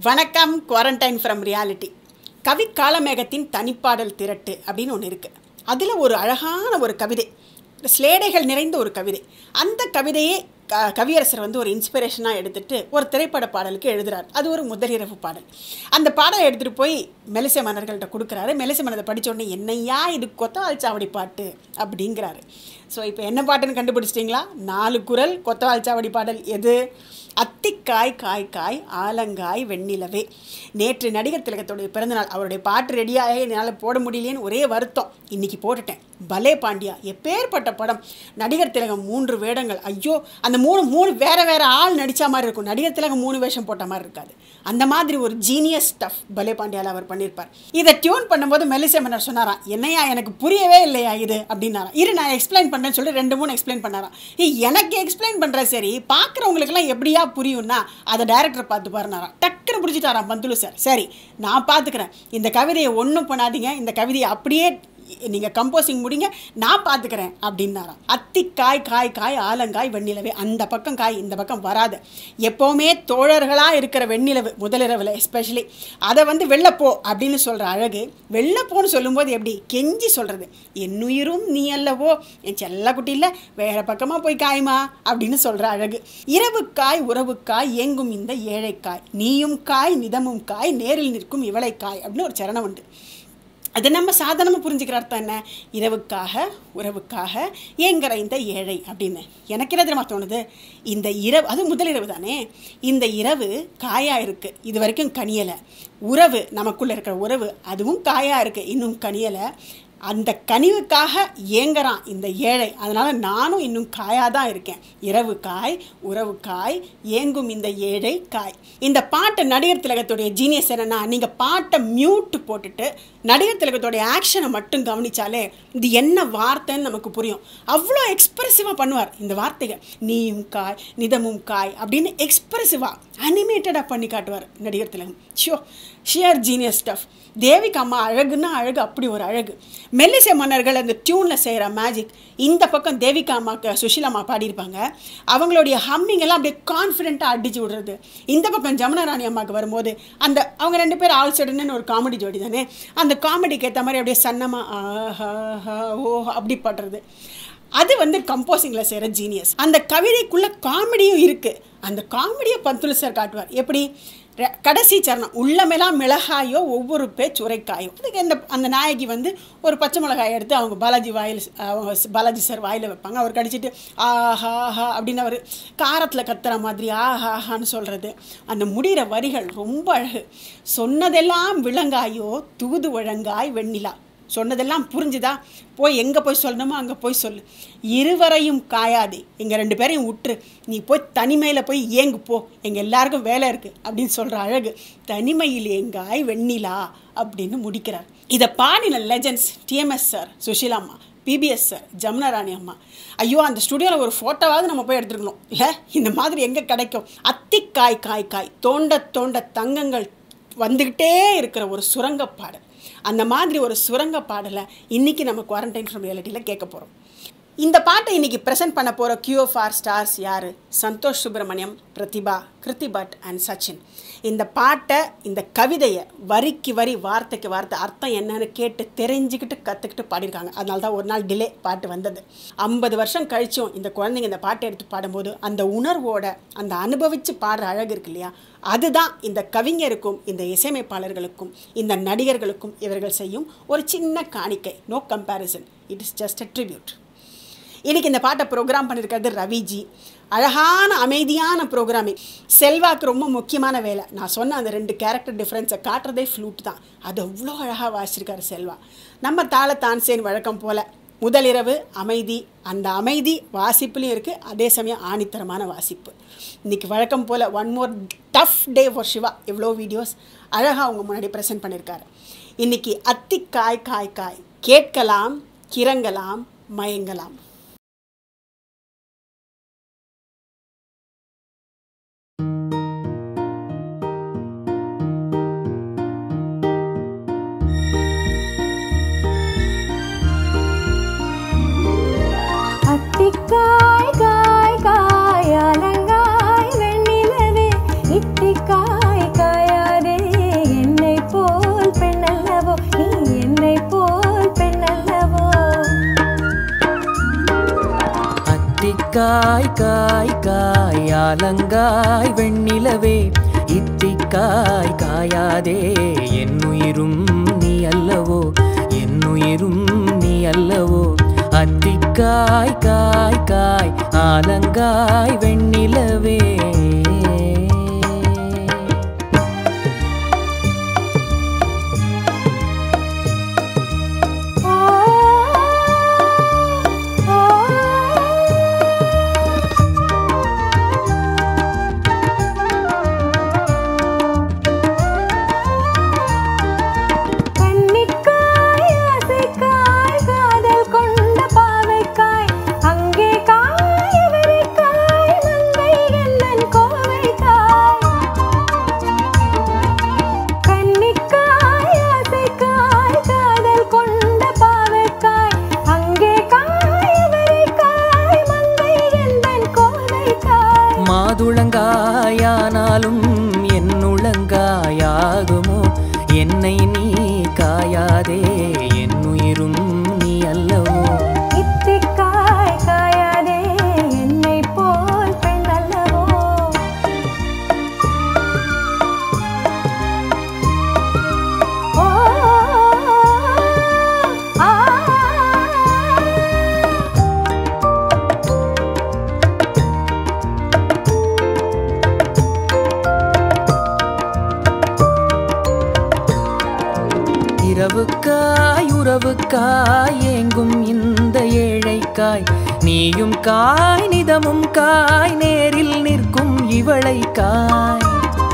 வணக்கம் quarantine from reality கவி காலமேகத்தின் தனிப்பாடல் திரட்டு அப்படின்னு ஒன்று இருக்குது அதில் ஒரு அழகான ஒரு கவிதை ஸ்லேடைகள் நிறைந்த ஒரு கவிதை அந்த கவிதையை க கவியரசர் வந்து ஒரு இன்ஸ்பிரேஷனாக எடுத்துட்டு ஒரு திரைப்பட பாடலுக்கு எழுதுறார் அது ஒரு முதலிரவு பாடல் அந்த பாடலை எடுத்துகிட்டு போய் மெலிசை மன்னர்கள்ட்ட கொடுக்குறாரு மெலிசை மன்னதை படிச்ச உடனே என்னையா இது கொத்தவால் சாவடி பாட்டு அப்படிங்கிறாரு ஸோ இப்போ என்ன பாட்டுன்னு கண்டுபிடிச்சிட்டிங்களா நாலு குரல் கொத்தவால் சாவடி பாடல் எது அத்திக்காய் காய் காய் ஆலங்காய் வெண்ணிலவே நேற்று நடிகர் திலகத்துடைய பிறந்தநாள் அவருடைய பாட்டு ரெடியாக என்னால் போட முடியலையேன்னு ஒரே வருத்தம் இன்னைக்கு போட்டுட்டேன் பலே பாண்டியா எப்பேற்பட்ட படம் நடிகர் திலகம் மூன்று வேடங்கள் ஐயோ அந்த மூணு மூணு வேற வேற ஆள் நடித்த மாதிரி இருக்கும் நடிகர் திலகம் மூணு வேஷம் போட்ட மாதிரி இருக்காது அந்த மாதிரி ஒரு ஜீனியஸ் ஸ்டஃப் பலே பாண்டியாவில் அவர் பண்ணியிருப்பார் இதை டியூன் பண்ணும்போது மெல்லிசை மன்னர் சொன்னாராம் என்னையா எனக்கு புரியவே இல்லையா இது அப்படின்னாராம் இரு நான் எக்ஸ்பிளைன் பண்ணுறேன்னு சொல்லி ரெண்டு மூணு எக்ஸ்பிளைன் பண்ணாராம் ஏய் எனக்கு எக்ஸ்பிளைன் பண்ணுற சரி பார்க்குறவங்களுக்கெல்லாம் எப்படியா புரியும்னா அதை டைரக்டர் பார்த்து பாருனாராம் டக்குன்னு பிடிச்சிட்டாராம் பந்துலு சார் சரி நான் பார்த்துக்கிறேன் இந்த கவிதையை ஒன்றும் பண்ணாதீங்க இந்த கவிதையை அப்படியே நீங்கள் கம்போசிங் முடிங்க நான் பார்த்துக்கிறேன் அப்படின்னாராம் அத்திக்காய் காய் காய் ஆலங்காய் வெண்ணிலவே அந்த பக்கம் காய் இந்த பக்கம் வராது எப்போவுமே தோழர்களாக இருக்கிற வெண்ணிலவு முதலிரவில் எஸ்பெஷலி அதை வந்து வெள்ளப்போ அப்படின்னு சொல்கிற அழகு வெள்ளப்போன்னு சொல்லும்போது எப்படி கெஞ்சி சொல்கிறது என்னுயிரும் நீ அல்லவோ என் செல்ல குட்டி இல்லை வேறு பக்கமாக போய் காய்மா அப்படின்னு சொல்கிற அழகு இரவுக்காய் உறவுக்காய் ஏங்கும் இந்த ஏழைக்காய் நீயும் காய் நிதமும் காய் நேரில் நிற்கும் இவளைக்காய் அப்படின்னு ஒரு சரணம் உண்டு அது நம்ம சாதாரணமாக புரிஞ்சுக்கிற அர்த்தம் என்ன இரவுக்காக உறவுக்காக ஏங்குற இந்த ஏழை அப்படின்னு எனக்கு என்ன தெரியுமா தோணுது இந்த இரவு அது முதலிரவு தானே இந்த இரவு காயாக இருக்குது இது வரைக்கும் கனியலை உறவு நமக்குள்ளே இருக்கிற உறவு அதுவும் காயாக இருக்குது இன்னும் கனியலை அந்த கனிவுக்காக ஏங்குறான் இந்த ஏழை அதனால் நானும் இன்னும் காயாக தான் இருக்கேன் இரவு காய் உறவு காய் ஏங்கும் இந்த ஏழை காய் இந்த பாட்டை நடிகர் திலகத்துடைய ஜீனியஸ் என்னென்னா நீங்கள் பாட்டை மியூட் போட்டுட்டு நடிகர் திலகத்துடைய ஆக்ஷனை மட்டும் கவனித்தாலே இது என்ன வார்த்தைன்னு நமக்கு புரியும் அவ்வளோ எக்ஸ்ப்ரெசிவாக பண்ணுவார் இந்த வார்த்தைகள் நீயும் காய் நிதமும் காய் அப்படின்னு எக்ஸ்ப்ரெசிவாக அனிமேட்டடாக பண்ணி காட்டுவார் நடிகர் திலகம் ஷோ ஷியர் ஜீனியஸ் ஸ்டஃப் தேவிக்கு அம்மா அழகுன்னா அழகு அப்படி ஒரு அழகு மெல்லிசை மன்னர்கள் அந்த டியூனில் செய்கிற மேஜிக் இந்த பக்கம் தேவிகா அம்மாக்கு சுஷீலா அம்மா பாடியிருப்பாங்க அவங்களுடைய ஹம்மிங் எல்லாம் அப்படியே கான்ஃபிடென்ட்டாக அடிச்சு விடுறது இந்த பக்கம் ஜமுனா ராணி அம்மாவுக்கு வரும்போது அந்த அவங்க ரெண்டு பேர் ஆல் சடன்னு ஒரு காமெடி ஜோடி தானே அந்த காமெடிக்கு ஏற்ற மாதிரி அப்படியே சன்னமாக ஆஹா ஓ அப்படி பாடுறது அது வந்து கம்போசிங்கில் செய்கிற ஜீனியஸ் அந்த கவிதைக்குள்ளே காமெடியும் இருக்குது அந்த காமெடியை பந்துலு சார் காட்டுவார் எப்படி கடைசி சரணம் உள்ளமெல்லாம் மிளகாயோ ஒவ்வொரு பேச்சு உரைக்காயோ அதுக்கு அந்த அந்த நாயகி வந்து ஒரு பச்சை மிளகாய் எடுத்து அவங்க பாலாஜி வாயில் அவங்க பாலாஜி சார் வாயில் வைப்பாங்க அவர் கடிச்சிட்டு ஆஹா ஆஹா அப்படின்னு அவர் காரத்தில் கத்துற மாதிரி ஆஹாஹான்னு சொல்கிறது அந்த முடிகிற வரிகள் ரொம்ப அழகு சொன்னதெல்லாம் விலங்காயோ தூது வழங்காய் வெண்ணிலா சொன்னதெல்லாம் புரிஞ்சுதா போய் எங்கே போய் சொல்லணுமோ அங்கே போய் சொல்லு இருவரையும் காயாது எங்கள் ரெண்டு பேரையும் விட்டுரு நீ போய் தனிமையில் போய் ஏங்கு போ எங்கள் எல்லாருக்கும் வேலை இருக்குது அப்படின்னு சொல்கிற அழகு தனிமையில் ஏங்காய் வெண்ணிலா அப்படின்னு முடிக்கிறார் இதை பாடின லெஜண்ட்ஸ் டிஎம்எஸ் சார் சுஷீலா அம்மா பிபிஎஸ் சார் ஜமுனா ராணி அம்மா ஐயோ அந்த ஸ்டுடியோவில் ஒரு ஃபோட்டோவாவது நம்ம போய் எடுத்துருக்கணும் இல்லை இந்த மாதிரி எங்கே கிடைக்கும் அத்திக்காய் காய் காய் தோண்ட தோண்ட தங்கங்கள் வந்துக்கிட்டே இருக்கிற ஒரு சுரங்க பாடல் அந்த மாதிரி ஒரு சுரங்க பாடலை இன்றைக்கி நம்ம குவாரண்டைன் ஃப்ரம் ரியாலிட்டியில் கேட்க போகிறோம் இந்த பாட்டை இன்றைக்கி ப்ரெசென்ட் பண்ண போகிற கியூஎஃப்ஆர் ஸ்டார்ஸ் யார் சந்தோஷ் சுப்பிரமணியம் பிரதிபா கிருத்தி பட் அண்ட் சச்சின் இந்த பாட்டை இந்த கவிதையை வரிக்கு வரி வார்த்தைக்கு வார்த்தை அர்த்தம் என்னன்னு கேட்டு தெரிஞ்சுக்கிட்டு கற்றுக்கிட்டு பாடியிருக்காங்க அதனால தான் ஒரு நாள் டிலே பாட்டு வந்தது ஐம்பது வருஷம் கழிச்சும் இந்த குழந்தைங்க இந்த பாட்டை எடுத்து பாடும்போது அந்த உணர்வோட அந்த அனுபவித்து பாடுற அழகு இருக்கு இல்லையா அதுதான் இந்த கவிஞருக்கும் இந்த இசையமைப்பாளர்களுக்கும் இந்த நடிகர்களுக்கும் இவர்கள் செய்யும் ஒரு சின்ன காணிக்கை no comparison it is just a tribute இன்றைக்கி இந்த பாட்டை ப்ரோக்ராம் பண்ணியிருக்கிறது ரவிஜி அழகான அமைதியான ப்ரோக்ராமிங் செல்வாக்கு ரொம்ப முக்கியமான வேலை நான் சொன்ன அந்த ரெண்டு கேரக்டர் டிஃப்ரென்ஸை காட்டுறதே ஃப்ளூட் தான் அது அவ்வளோ அழகாக வாசிச்சிருக்காரு செல்வா நம்ம தாள தான்சேன் வழக்கம் போல் முதலிரவு அமைதி அந்த அமைதி வாசிப்புலையும் இருக்குது அதே சமயம் ஆணித்தரமான வாசிப்பு இன்றைக்கி வழக்கம் போல் one more tough day for Siva இவ்வளோ வீடியோஸ் அழகாக அவங்க முன்னாடி ப்ரெசென்ட் பண்ணியிருக்காரு இன்றைக்கி அத்தி காய் காய் காய் கேட்கலாம் கிறங்கலாம் மயங்கலாம் அத்திக்காய் காய் காய் அலங்காய் வெண்ணிலவே இத்திக்காய் காயாத அத்திக்காய் காய் காய் ஆலங்காய் வெண்ணிலவே இத்திக்காய் காயாதே என்னுயிரும் நீ அல்லவோ என்னுயிரும் நீ அல்லவோ அத்திக்காய் காய் காய் ஆலங்காய் வெண்ணிலவே கன்னிக்காய் ஆசைக்காய் காதல் கொண்ட பாவைக்காய் அங்கே காய் அவரைக்காய் மங்கை எல்லன் கோவைக்காய் கன்னிக்காய் ஆசைக்காய் காதல் கொண்ட பாவைக்காய் அங்கே காய் அவரைக்காய் மங்கை எல்லன் கோவைக்காய் மாதுளங்காயானாலும் என்னுளங்காயாகுமோ என்னை நீ காயாதே என்னுயிரும் நீ அல்லவோ இத்திக்காய் காயாதே என்னை போல் பெண் அல்லவோ ஓ ஆ இரவுக்காய் உறவுக்காய் ஏங்கும் இந்த ஏழைக்காய் நீயும் காய் நிதமும் காய் நேரில் நிற்கும் இவளை காய்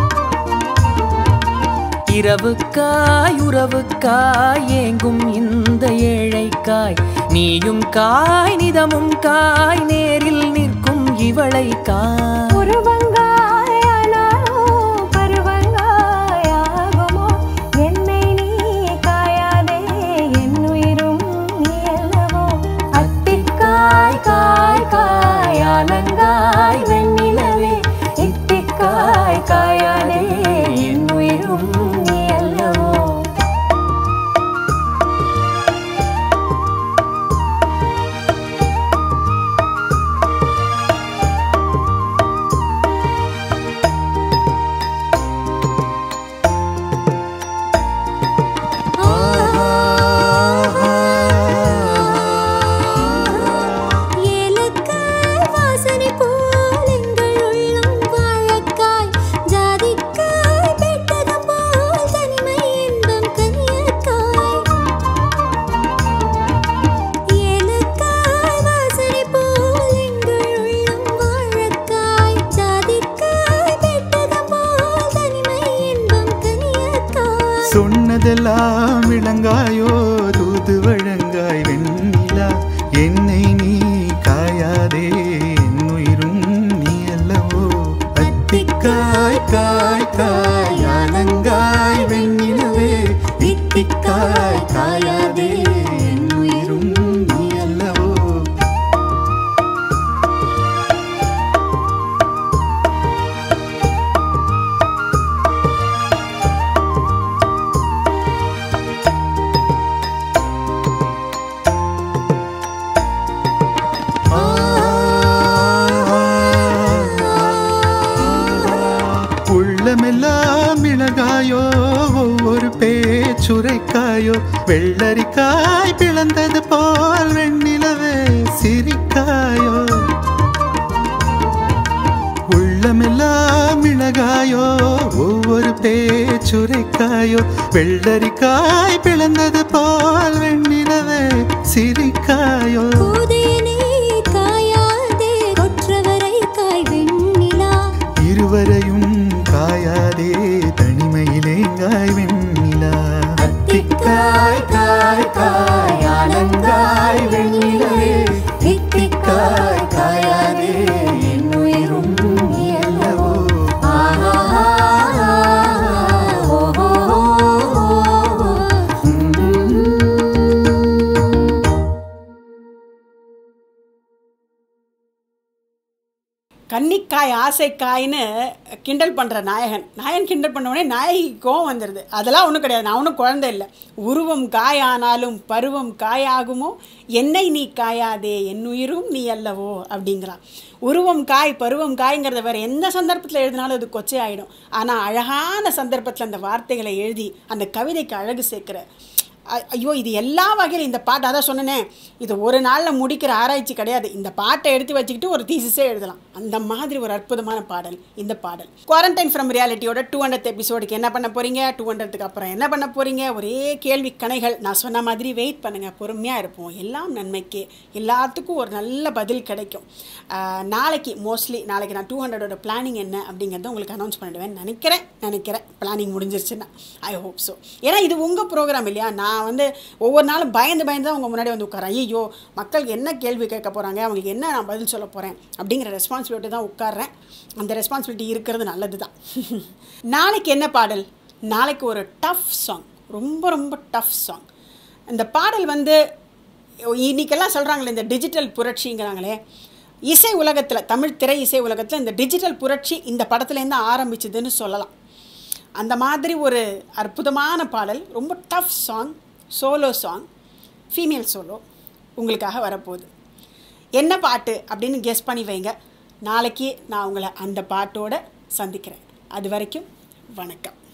இரவுக்காய் உறவுக்காய் ஏங்கும் இந்த ஏழைக்காய் நீயும் காய் நிதமும் காய் நேரில் நிற்கும் இவளை காய் உருவங்காயானாலோ பருவங்காயாகுமோ என்னை நீ காயாதே என்னுயிரும் நீ அல்லவோ அத்திக்காய் காய் காய் ஆலங்காய் வெண்ணிலவே இத்திக்காய் காயாதே என்னுயிரும் நீ அல்லவோ ஏலக்காய் வாசனை போல் எங்கள் உள்ளம் வாழக்காய் ஜாதிக்காய் பெட்டகம் போல் தனிமை இன்பம் கனியக்காய் ஏலக்காய் வாசனை போல் எங்கள் உள்ளம் வாழக்காய் ஜாதிக்காய் பெட்டகம் போல் தனிமை இன்பம் கனியக்காய் சொன்னதெல்லாம் விளங்காயோ தூது வழங்காய் வெண்ணிலா என்னை நீ காயாதே என்னுயிரும் நீ அல்லவோ அத்திக்காய் காய் காய் ஆலங்காய் வெண்ணிலவே இத்திக்காய் காயாதே என்னுயிரும் நீ அல்லவோ உள்ளமெல்லாம் மிளகாயோ ஒவ்வொரு பேச்சுரைக்காயோ வெள்ளரிக்காய் பிளந்தது போல் வெண்ணிலவே சிரிக்காயோ உள்ளமெல்லாம் மிளகாயோ ஒவ்வொரு பேச்சுரைக்காயோ வெள்ளரிக்காய் பிளந்தது போல் வெண்ணிலவே சிரிக்காயோ பூதையனே காயாதே கொற்றவரை காய் வெண்ணிலா இருவரையும் காயாதே தனிமையிலேங்காய் வெண்ணிலா அத்திக்காய் காய் காய் ஆனந்தாய் வெண்ணிலவே இத்திக்காய் காயாதே என்னுயிரும் நீ அல்லவோ கன்னிக்காய் ஆசைக்காய்னு கிண்டல் பண்ணுற நாயகன் நாயகன் கிண்டல் பண்ண உடனே நாயகி கோவம் வந்துடுது அதெல்லாம் ஒன்றும் கிடையாது நான் ஒன்றும் குழந்தை இல்லை உருவம் காயானாலும் பருவம் காயாகுமோ என்னை நீ காயாதே என் உயிரும் நீ அல்லவோ அப்படிங்கிறான் உருவம் காய் பருவம் காய்ங்கிறத வேறு எந்த சந்தர்ப்பத்தில் எழுதினாலும் அது கொச்சை ஆகிடும் ஆனால் அழகான சந்தர்ப்பத்தில் அந்த வார்த்தைகளை எழுதி அந்த கவிதைக்கு அழகு சேர்க்குற அ- ஐயோ இது எல்லா வகையிலும் இந்த பாட்டு அதான் சொன்னனே இது ஒரு நாளில் முடிக்கிற ஆராய்ச்சி கிடையாது இந்த பாட்டை எடுத்து வச்சுக்கிட்டு ஒரு தீசிஸே எழுதலாம் அந்த மாதிரி ஒரு அற்புதமான பாடல் இந்த பாடல் குவாரண்டைன் ஃப்ரம் ரியாலிட்டியோட டூ ஹண்ட்ரட் எபிசோடுக்கு என்ன பண்ண போகிறீங்க டூ ஹண்ட்ரடுக்கு அப்புறம் என்ன பண்ண போகிறீங்க ஒரே கேள்வி கணைகள் நான் சொன்ன மாதிரி வெயிட் பண்ணுங்கள் பொறுமையாக இருப்போம் எல்லாம் நன்மைக்கு எல்லாத்துக்கும் ஒரு நல்ல பதில் கிடைக்கும் ஆஹ், நாளைக்கு மோஸ்ட்லி நாளைக்கு நான் டூ ஹண்ட்ரடோட பிளானிங் என்ன அப்படிங்கிறத உங்களுக்கு அனௌன்ஸ் பண்ணிடுவேன் நினைக்கிறேன் நினைக்கிறேன் பிளானிங் முடிஞ்சிருச்சுன்னா ஐ ஹோப் ஸோ ஏன்னா இது உங்கள் ப்ரோக்ராம் இல்லையா நான் வந்து ஒவ்வொரு நாளும் பயந்து பயந்து தான் உங்கள் முன்னாடி வந்து உட்காரேன் ஐயோ மக்கள் என்ன கேள்வி கேட்க போகிறாங்க அவங்களுக்கு என்ன நான் பதில் சொல்ல போகிறேன் அப்படிங்கிற ரெஸ்பான்சிபிலிட்டி தான் உட்கார்றேன் அந்த ரெஸ்பான்சிபிலிட்டி இருக்கிறது நல்லது தான் நாளைக்கு என்ன பாடல் நாளைக்கு ஒரு டஃப் சாங் ரொம்ப ரொம்ப டஃப் சாங் இந்த பாடல் வந்து இன்னைக்கெல்லாம் சொல்கிறாங்களே இந்த டிஜிட்டல் புரட்சிங்கிறாங்களே இசை உலகத்தில் தமிழ் திரை இசை உலகத்தில் இந்த டிஜிட்டல் புரட்சி இந்த படத்துலேருந்து ஆரம்பிச்சதுன்னு சொல்லலாம் அந்த மாதிரி ஒரு அற்புதமான பாடல் ரொம்ப tough song solo song female solo உங்களுக்காக வரப்போகுது என்ன பாட்டு அப்படின்னு கெஸ் பண்ணி வைங்க நாளைக்கு நான் உங்களை அந்த பாட்டோட சந்திக்கிறேன் அது வரைக்கும் வணக்கம்